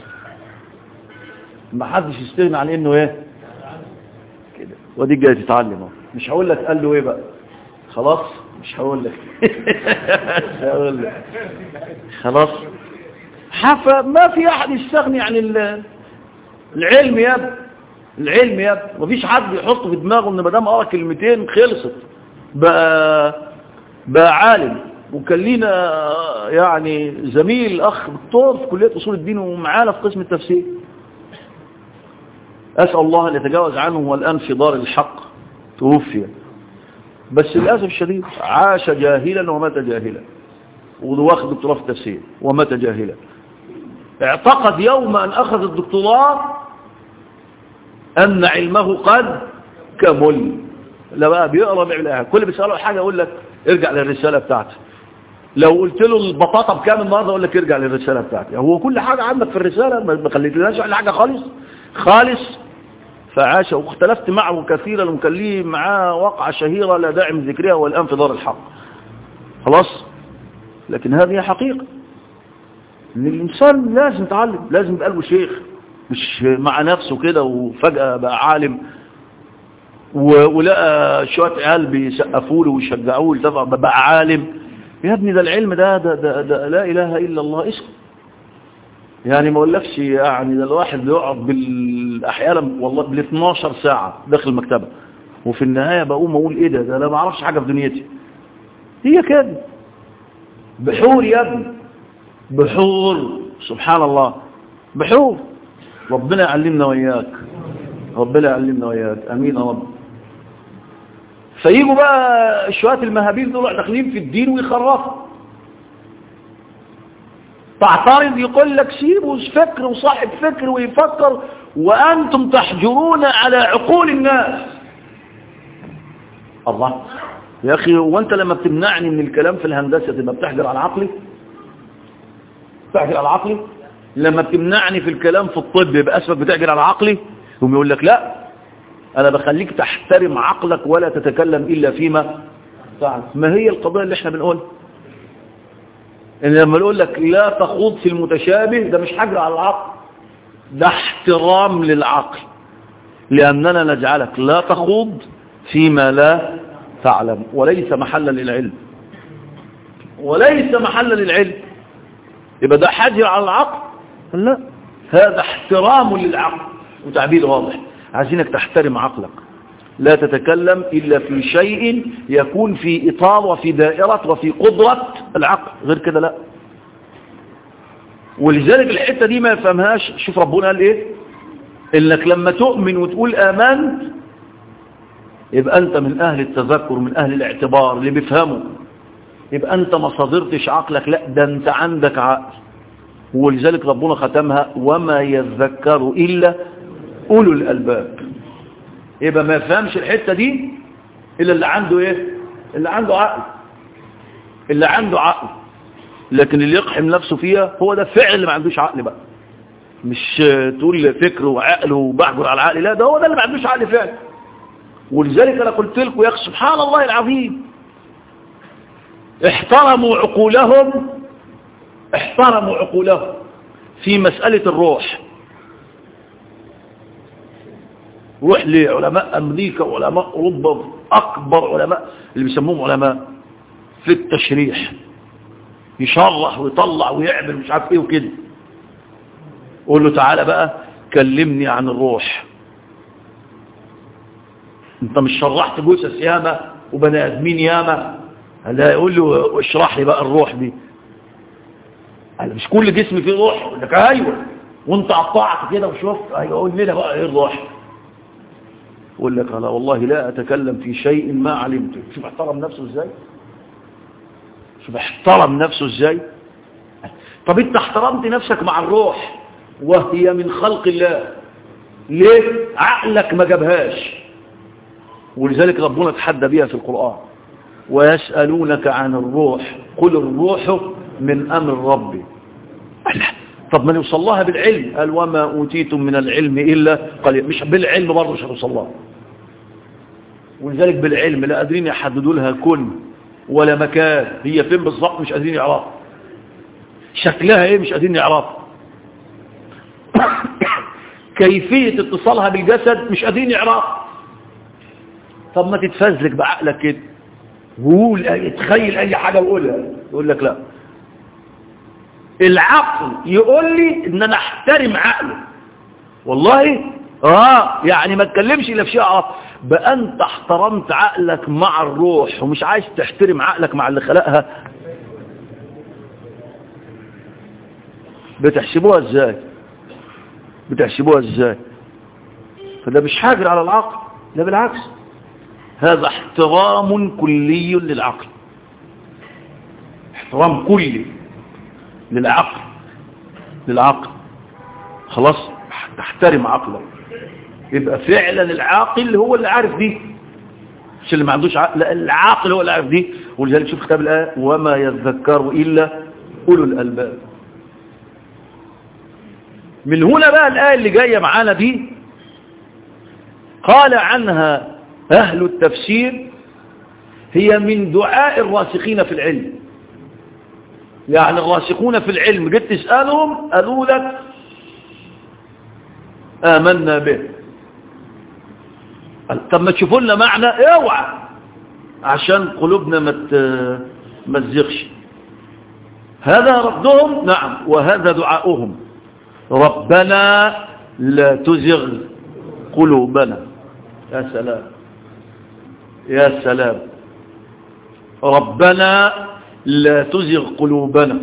ما حدش يستغنى عن انه ايه كده ودي جاي تتعلم مش هقول لك قال له ايه بقى خلاص مش هقول لك مش هقول لك خلاص حفا ما في احد يستغني عن العلم يا ابني العلم يا ابني مفيش حد يحط في دماغه ان ما دام قرا كلمتين خلصت بقى بقى عالم وكان لينا يعني زميل اخ دكتور في كليه اصول الدين ومعانا في قسم التفسير اسال الله ان يتجاوز عنه والان في دار الحق توفي بس للأسف الشديد عاش جاهلا ومات جاهلا واخذ دكتوراه في التفسير ومات جاهلا اعتقد يوم أن أخذ الدكتوراه أن علمه قد كمل لا بقى بيقرا بيعمل كل بيسأله حاجة يقول لك ارجع للرسالة بتاعتي لو قلت له البطاطا بكام النهارده يقول لك ارجع للرسالة بتاعتي هو كل حاجة عندك في الرسالة ما خليتلناش على حاجة خالص خالص فعاش واختلفت معه كثيرا وكان لي معاه وقعة شهيرة لا داعي من ذكرها والآن في دار الحق خلاص لكن هذه حقيقة ان الإنسان لازم يتعلم لازم يبقى له شيخ مش مع نفسه كده وفجأة بقى عالم ولقى شوية عيال بيسقفوا له ويشجعوه له بقى عالم يا ابني ده العلم ده, ده, ده, ده لا إله إلا الله اسم يعني ما اقولكش يعني ده الواحد بيقعد بال احيانا والله بال 12 ساعه داخل المكتبه وفي النهايه بقوم اقول ايه ده ده انا ما اعرفش حاجه في دنيتي هي كده بحور يا ابني بحور سبحان الله بحور ربنا يعلمنا وإياك ربنا يعلمنا وإياك أمين يا رب فيجوا بقى شوية المهابيل دول داخلين في الدين ويخرفوا تعترض يقول لك سيبوا فكر وصاحب فكر ويفكر وأنتم تحجرون على عقول الناس الله يا أخي وانت لما بتمنعني من الكلام في الهندسة تبقى بتحجر على عقلي بتحجر على عقلي لما بتمنعني في الكلام في الطب يبقى اسمك بتحجر على عقلي هم يقول لك لا أنا بخليك تحترم عقلك ولا تتكلم إلا فيما تعرف ما هي القضية اللي احنا بنقولها إن لما نقول لك لا تخوض في المتشابه ده مش حجر على العقل ده احترام للعقل لأننا نجعلك لا تخوض فيما لا تعلم وليس محلا للعلم وليس محلا للعلم يبقى ده حجر على العقل لا هذا احترام للعقل وتعبير واضح عايزينك تحترم عقلك لا تتكلم إلا في شيء يكون في إطار وفي دائرة وفي قدرة العقل غير كده لا ولذلك الحتة دي ما يفهمهاش شوف ربنا قال ايه انك لما تؤمن وتقول آمنت يبقى انت من اهل التذكر من اهل الاعتبار اللي بيفهموا يبقى انت ما صادرتش عقلك لا ده انت عندك عقل ولذلك ربنا ختمها وما يذكر إلا أولو الألباب يبقى ما يفهمش الحتة دي إلا اللي عنده إيه اللي عنده عقل اللي عنده عقل لكن اللي يقحم نفسه فيها هو ده فعل اللي ما عندوش عقل بقى مش تقول فكره وعقله وبحجر على العقل لا ده هو ده اللي ما عندوش عقل فعلا ولذلك أنا قلت لكم يا أخي سبحان الله العظيم احترموا عقولهم احترموا عقولهم في مسألة الروح روح لعلماء أمريكا وعلماء أوروبا أكبر علماء اللي بيسموهم علماء في التشريح يشرح ويطلع ويعمل مش عارف ايه وكده قول له تعالى بقى كلمني عن الروح انت مش شرحت جثث ياما وبني ادمين ياما هلا يقول له اشرح لي بقى الروح دي قال مش كل جسم فيه روح يقول لك ايوه وانت قطعت كده وشفت ايوه قول لنا بقى ايه الروح يقول لك انا والله لا اتكلم في شيء ما علمته شوف احترم نفسه ازاي شوف احترم نفسه ازاي طب انت احترمت نفسك مع الروح وهي من خلق الله ليه عقلك ما جابهاش ولذلك ربنا تحدى بها في القرآن ويسألونك عن الروح قل الروح من أمر ربي طب ما نوصل لها بالعلم قال وما أوتيتم من العلم إلا قليل مش بالعلم برضه مش هنوصل لها ولذلك بالعلم لا قادرين يحددوا لها كل ولا مكان هي فين بالظبط مش قادرين يعرفوا شكلها ايه مش قادرين يعرفوا كيفية اتصالها بالجسد مش قادرين يعرفوا طب ما تتفزلك بعقلك كده وقول تخيل اي حاجة وقولها يقول لك لا العقل يقول لي ان انا احترم عقله والله اه يعني ما تكلمش الا في شيء اعرف بقى انت احترمت عقلك مع الروح ومش عايز تحترم عقلك مع اللي خلقها بتحسبوها ازاي بتحسبوها ازاي فده مش حاجر على العقل لا بالعكس هذا احترام كلي للعقل احترام كلي للعقل للعقل خلاص تحترم عقلك يبقى فعلا العاقل هو اللي عارف دي مش اللي ما عندوش عقل لا العاقل هو اللي عارف دي ولذلك شوف كتاب الآية وما يذكر إلا أولو الألباب من هنا بقى الآية اللي جاية معانا دي قال عنها أهل التفسير هي من دعاء الراسخين في العلم يعني الراسخون في العلم جيت تسألهم قالوا لك آمنا به طب ما تشوفوا لنا معنى اوعى عشان قلوبنا ما ما تزيغش هذا ردهم نعم وهذا دعاؤهم ربنا لا تزغ قلوبنا يا سلام يا سلام ربنا لا تزغ قلوبنا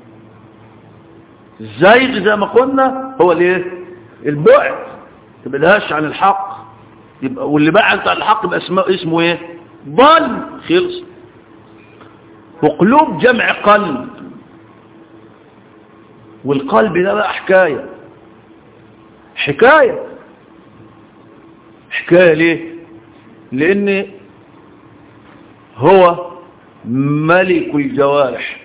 الزيغ زي ما قلنا هو الايه البعد تبقى عن الحق يبقى واللي بعد عن الحق يبقى اسمه اسمه ايه ضل خلص وقلوب جمع قلب والقلب ده بقى حكايه حكايه حكايه ليه لان هو ملك الجوارح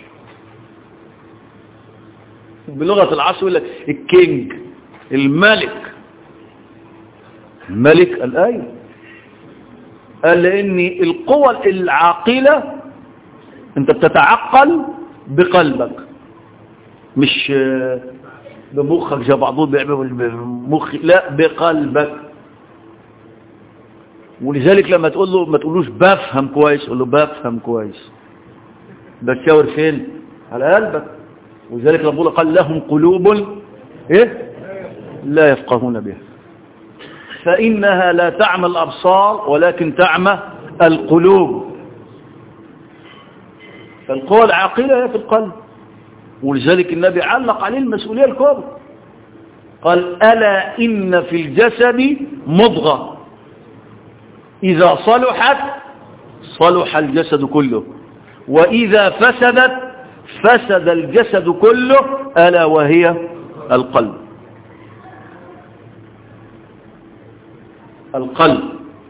بلغة العصر يقول لك الكينج الملك الملك الآية قال لأن القوى العاقلة انت بتتعقل بقلبك مش بمخك زي بعضهم بيعملوا بمخ لا بقلبك ولذلك لما تقول له ما تقولوش بفهم كويس قول له بفهم كويس بتشاور فين على قلبك ولذلك ربنا قال لهم قلوب ايه لا يفقهون بها فإنها لا تعمى الأبصار ولكن تعمى القلوب فالقوى العاقلة هي في القلب ولذلك النبي علق عليه المسؤولية الكبرى قال ألا إن في الجسد مضغة إذا صلحت صلح الجسد كله وإذا فسدت فسد الجسد كله ألا وهي القلب القلب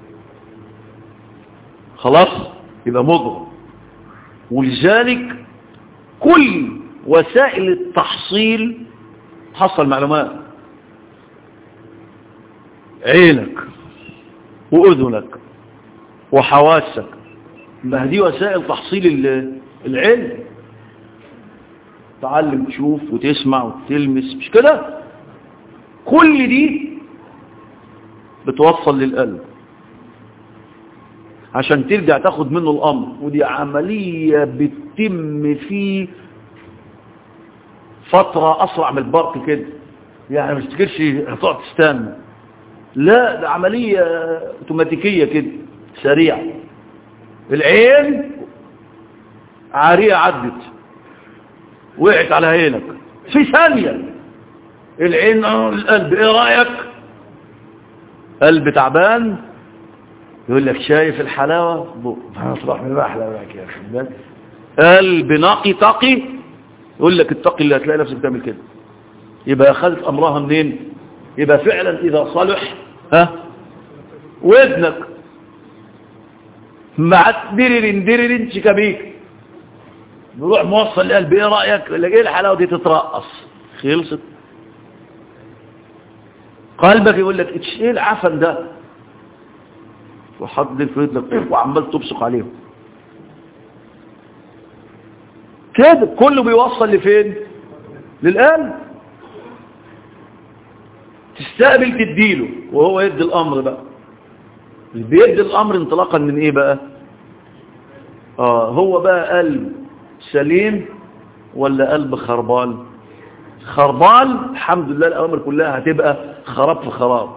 خلاص يبقى مضغة ولذلك كل وسائل التحصيل حصل معلومات عينك وأذنك وحواسك ما دي وسائل تحصيل العلم تعلم تشوف وتسمع وتلمس مش كده كل دي بتوصل للقلب عشان ترجع تاخد منه الأمر ودي عملية بتتم في فترة أسرع من البرق كده يعني مش تفكرش هتقعد تستنى لا ده عملية اوتوماتيكية كده سريعة العين عارية عدت وقعت على عينك في ثانية العين القلب ايه رأيك قلب تعبان يقول لك شايف الحلاوة هنطلع من بقى حلاوة يا اخي قلب نقي تقي يقول لك اتقي اللي هتلاقي نفسك بتعمل كده يبقى اخذت امرها منين يبقى فعلا اذا صلح ها ودنك مع درر درر شكابيك نروح موصل لقلب ايه رايك يقول لك ايه الحلاوه دي تترقص خلصت قلبك يقول لك ايه العفن ده وحط في ودنك وعمال تبصق عليهم كده كله بيوصل لفين للقلب تستقبل تديله وهو يدي الامر بقى بيدي الامر انطلاقا من ايه بقى اه هو بقى قلب سليم ولا قلب خربان خربان الحمد لله الاوامر كلها هتبقى خراب في خراب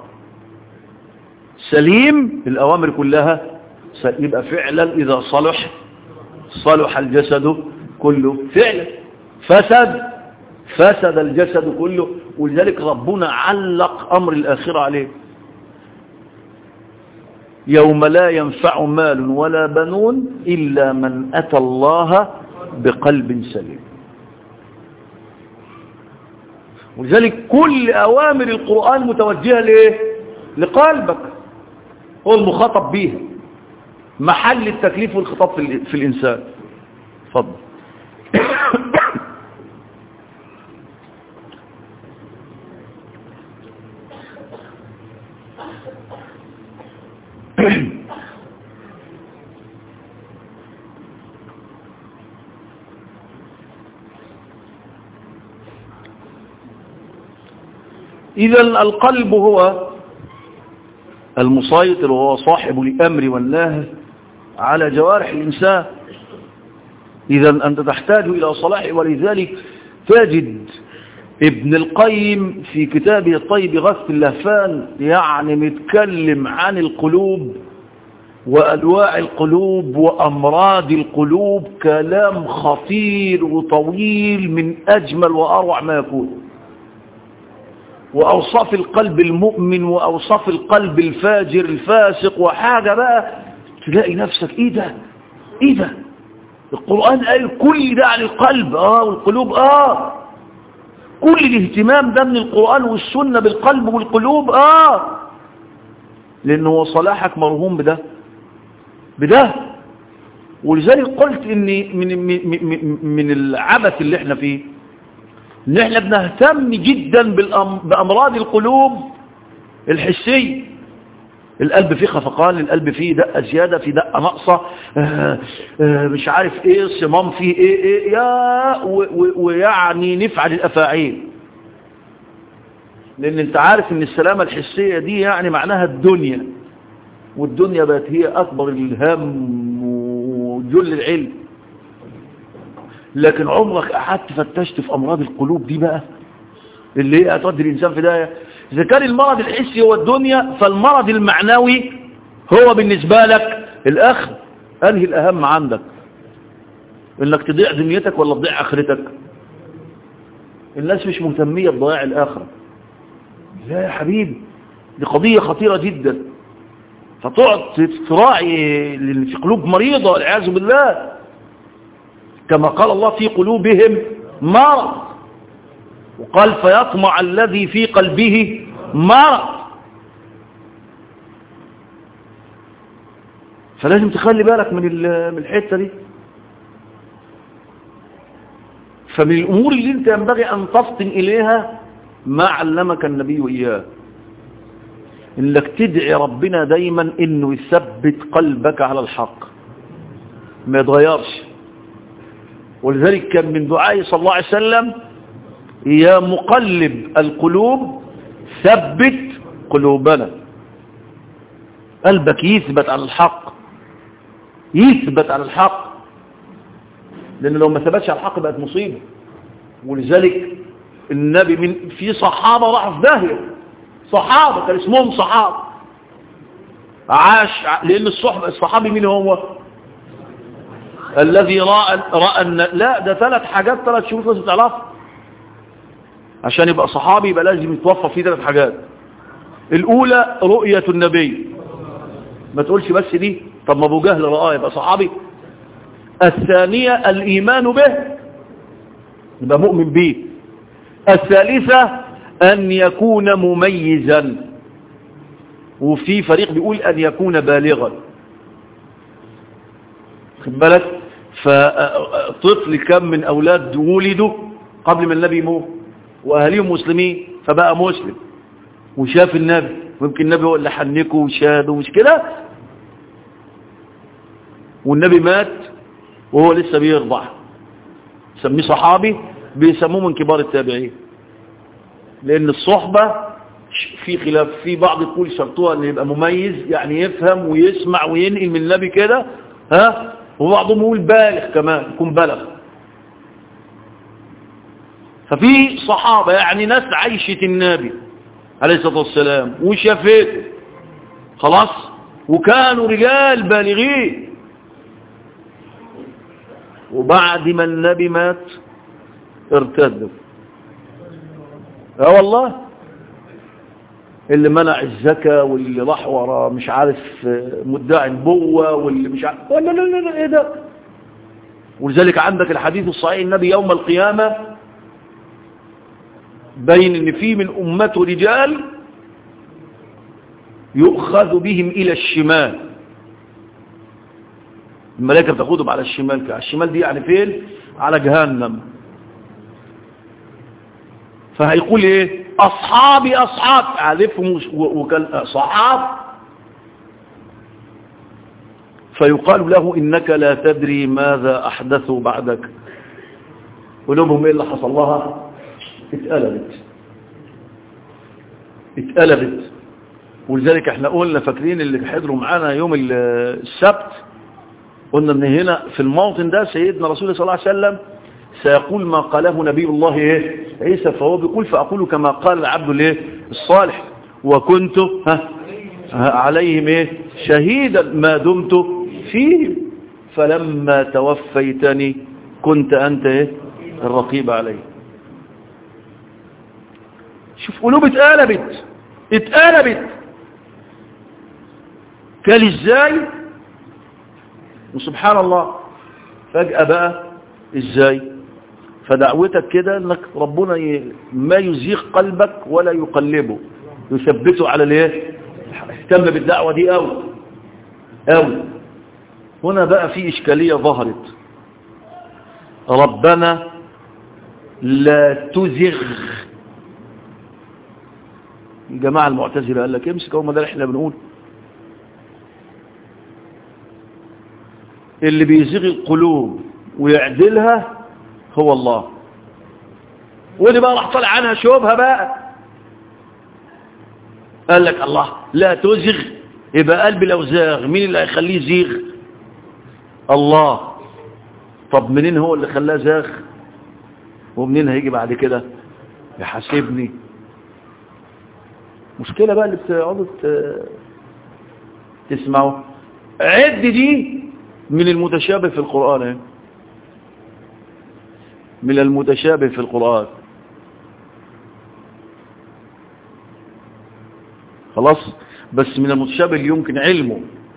سليم الاوامر كلها يبقى فعلا اذا صلح صلح الجسد كله فعلا فسد فسد الجسد كله ولذلك ربنا علق أمر الآخرة عليه يوم لا ينفع مال ولا بنون إلا من أتى الله بقلب سليم ولذلك كل أوامر القرآن متوجهة لإيه؟ لقلبك هو المخاطب بيها محل التكليف والخطاب في الإنسان فضل إذا القلب هو المسيطر وهو صاحب الأمر والنهي على جوارح الإنسان إذا أنت تحتاج إلى صلاح ولذلك تجد ابن القيم في كتابه الطيب غث اللهفان يعني متكلم عن القلوب وألواع القلوب وأمراض القلوب كلام خطير وطويل من أجمل وأروع ما يكون وأوصاف القلب المؤمن وأوصاف القلب الفاجر الفاسق وحاجة بقى تلاقي نفسك إيه ده إيه ده القرآن قال كل ده عن القلب آه والقلوب آه كل الاهتمام ده من القرآن والسنة بالقلب والقلوب آه لأنه هو صلاحك مرهوم بده بده ولذلك قلت ان من, من, من العبث اللي احنا فيه ان احنا بنهتم جدا بأمراض القلوب الحسية القلب فيه خفقان القلب فيه دقة زيادة فيه دقة ناقصة آه آه مش عارف ايه صمام فيه ايه ايه يا ويعني نفعل الافاعيل لان انت عارف ان السلامة الحسية دي يعني معناها الدنيا والدنيا بقت هي اكبر الهم وجل العلم لكن عمرك قعدت فتشت في امراض القلوب دي بقى اللي هي هتودي الانسان في داهيه إذا كان المرض الحسي هو الدنيا فالمرض المعنوي هو بالنسبة لك الآخر أنهي الأهم عندك إنك تضيع دنيتك ولا تضيع آخرتك الناس مش مهتمية بضياع الآخرة لا يا حبيبي دي قضية خطيرة جدا فتقعد تراعي اللي في قلوب مريضة والعياذ بالله كما قال الله في قلوبهم مرض وقال فيطمع الذي في قلبه مرض فلازم تخلي بالك من من الحتة دي فمن الأمور اللي انت ينبغي أن تفطن إليها ما علمك النبي إياه انك تدعي ربنا دايما انه يثبت قلبك على الحق ما يتغيرش ولذلك كان من دعائه صلى الله عليه وسلم يا مقلب القلوب ثبت قلوبنا قلبك يثبت على الحق يثبت على الحق لأن لو ما ثبتش على الحق بقت مصيبة ولذلك النبي من في صحابة راحوا في داهية صحابة كان اسمهم صحابة عاش لأن الصحبة الصحابي مين هو الذي رأى رأى لا ده ثلاث حاجات ثلاث شروط لازم تعرفها عشان يبقى صحابي يبقى لازم يتوفى فيه ثلاث حاجات الأولى رؤية النبي ما تقولش بس دي طب ما ابو جهل رآه يبقى صحابي الثانية الإيمان به يبقى مؤمن به الثالثة أن يكون مميزا وفي فريق بيقول أن يكون بالغا خد بالك فطفل كم من أولاد ولدوا قبل ما النبي يموت وأهليهم مسلمين فبقى مسلم وشاف النبي ويمكن النبي هو اللي حنكه وشاده مش كده والنبي مات وهو لسه بيرضع سميه صحابي بيسموه من كبار التابعين لأن الصحبة في خلاف في بعض يقول شرطها أن يبقى مميز يعني يفهم ويسمع وينقل من النبي كده ها وبعضهم يقول بالغ كمان يكون بلغ ففي صحابة يعني ناس عيشة النبي عليه الصلاة والسلام وشافته خلاص وكانوا رجال بالغين وبعد ما النبي مات ارتدوا اه والله اللي منع الزكاة واللي راح ورا مش عارف مدعي البوة واللي مش عارف لا لا لا لا ايه ده ولذلك عندك الحديث الصحيح النبي يوم القيامة بين ان في من امته رجال يؤخذ بهم الى الشمال الملائكة بتاخدهم على الشمال على الشمال دي يعني فين على جهنم فهيقول ايه اصحابي اصحاب اعرفهم وكان صحاب فيقال له انك لا تدري ماذا احدثوا بعدك ولهم ايه اللي حصل لها اتقلبت اتقلبت ولذلك احنا قلنا فاكرين اللي حضروا معانا يوم السبت قلنا ان هنا في الموطن ده سيدنا رسول الله صلى الله عليه وسلم سيقول ما قاله نبي الله ايه عيسى فهو بيقول فأقول كما قال العبد الايه الصالح وكنت ها عليهم ايه شهيدا ما دمت فيهم فلما توفيتني كنت انت ايه الرقيب عليه شوف قلوب اتقلبت اتقلبت كان ازاي وسبحان الله فجأة بقى ازاي فدعوتك كده انك ربنا ي... ما يزيغ قلبك ولا يقلبه يثبته على الايه اهتم بالدعوة دي قوي قوي هنا بقى في اشكالية ظهرت ربنا لا تزغ الجماعة المعتزلة قال لك امسك هم ده اللي احنا بنقول اللي بيزغ القلوب ويعدلها هو الله ودي بقى راح طلع عنها شوبها بقى قال لك الله لا تزغ يبقى قلبي لو زاغ مين اللي هيخليه يزيغ الله طب منين هو اللي خلاه زاغ ومنين هيجي بعد كده يحاسبني مشكلة بقى اللي بتقعدوا تسمعوا عد دي من المتشابه في القرآن اهي. من المتشابه في القرآن خلاص بس من المتشابه اللي يمكن علمه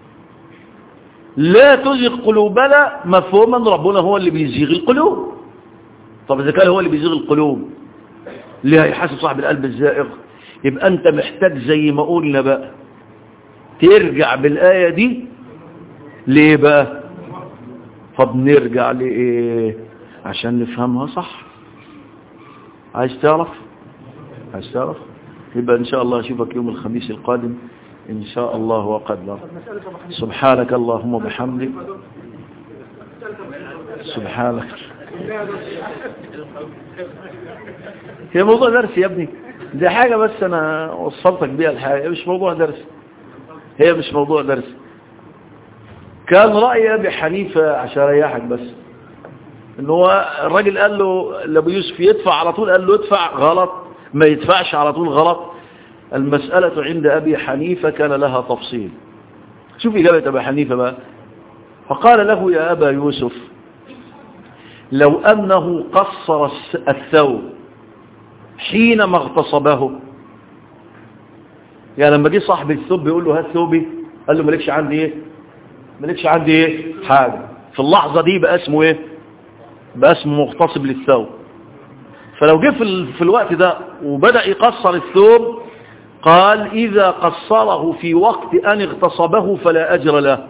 لا تزغ قلوبنا مفهوما ربنا هو اللي بيزيغ القلوب طب إذا كان هو اللي بيزيغ القلوب ليه هيحاسب صاحب القلب الزائغ يبقى أنت محتاج زي ما قلنا بقى ترجع بالآية دي ليه بقى طب نرجع لإيه عشان نفهمها صح عايز تعرف عايز تعرف يبقى إن شاء الله أشوفك يوم الخميس القادم إن شاء الله وقدر سبحانك اللهم وبحمدك سبحانك هي موضوع درس يا ابني دي حاجة بس أنا وصلتك بيها الحاجة مش موضوع درس هي مش موضوع درس كان رأي أبي حنيفة عشان أريحك بس إن هو الراجل قال له لأبو يوسف يدفع على طول قال له ادفع غلط ما يدفعش على طول غلط المسألة عند أبي حنيفة كان لها تفصيل شوف إجابة أبي حنيفة بقى فقال له يا أبا يوسف لو أنه قصر الثوب حينما اغتصبه يعني لما جه صاحب الثوب بيقول له هات ثوبي قال له مالكش عندي ايه مالكش عندي ايه حاجة في اللحظة دي بقى اسمه ايه بقى اسمه مغتصب للثوب فلو جه في, في الوقت ده وبدأ يقصر الثوب قال إذا قصره في وقت أن اغتصبه فلا أجر له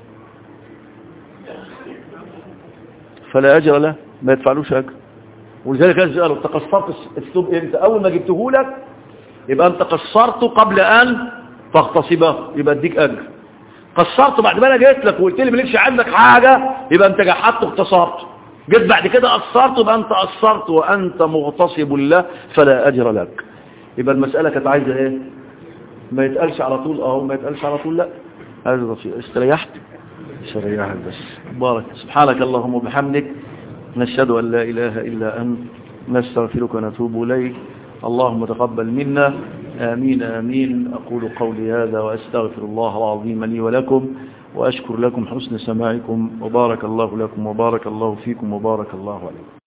فلا أجر له ما يدفعلوش أجر ولذلك قالوا انت قصرت الثوب امتى أول ما جبته لك يبقى أنت قصرته قبل أن تغتصبه يبقى اديك أجر قصرته بعد ما أنا جيت لك وقلت لي مالكش عندك حاجة يبقى أنت جحدت واغتصبت جيت بعد كده قصرت يبقى أنت قصرت وأنت مغتصب له فلا أجر لك يبقى المسألة كانت عايزة ايه ما يتقالش على طول اه ما يتقالش على طول لا هذا استريحت استريحت بس بارك سبحانك اللهم وبحمدك نشهد أن لا إله إلا أنت نستغفرك ونتوب إليك اللهم تقبل منا آمين آمين أقول قولي هذا وأستغفر الله العظيم لي ولكم وأشكر لكم حسن سماعكم وبارك الله لكم وبارك الله فيكم وبارك الله عليكم